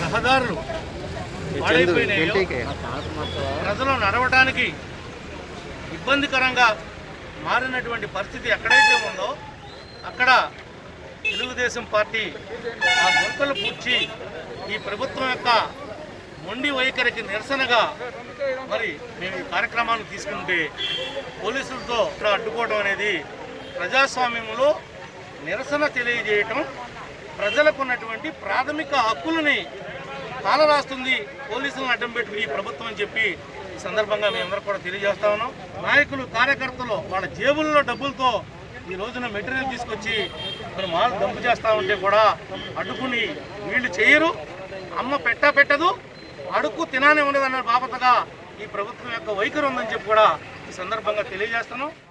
రహదారులు పాడైపోయినాయో ప్రజలు నడవడానికి ఇబ్బందికరంగా మారినటువంటి పరిస్థితి ఎక్కడైతే ఉందో అక్కడ తెలుగుదేశం పార్టీ ఆ గుంతలు పూడ్చి ఈ ప్రభుత్వం యొక్క మొండి వైఖరికి నిరసనగా మరి మేము ఈ కార్యక్రమాన్ని తీసుకుంటే పోలీసులతో ఇక్కడ అడ్డుకోవడం అనేది ప్రజాస్వామ్యంలో నిరసన తెలియజేయటం ప్రజలకు ఉన్నటువంటి ప్రాథమిక హక్కులని కాలరాస్తుంది పోలీసులను అడ్డం పెట్టుకుని ఈ ప్రభుత్వం అని చెప్పి ఈ సందర్భంగా మేమందరం కూడా తెలియజేస్తా ఉన్నాం నాయకులు కార్యకర్తలు వాళ్ళ జేబుల్లో డబ్బులతో ఈ రోజున మెటీరియల్ తీసుకొచ్చి మరి మాల్ దంపు చేస్తా ఉంటే కూడా అడ్డుకుని వీళ్ళు చేయరు అమ్మ పెట్టా పెట్టదు అడుక్కు తినానే ఉండదన్న బాపతగా ఈ ప్రభుత్వం యొక్క వైఖరి ఉందని చెప్పి కూడా ఈ సందర్భంగా తెలియజేస్తున్నాం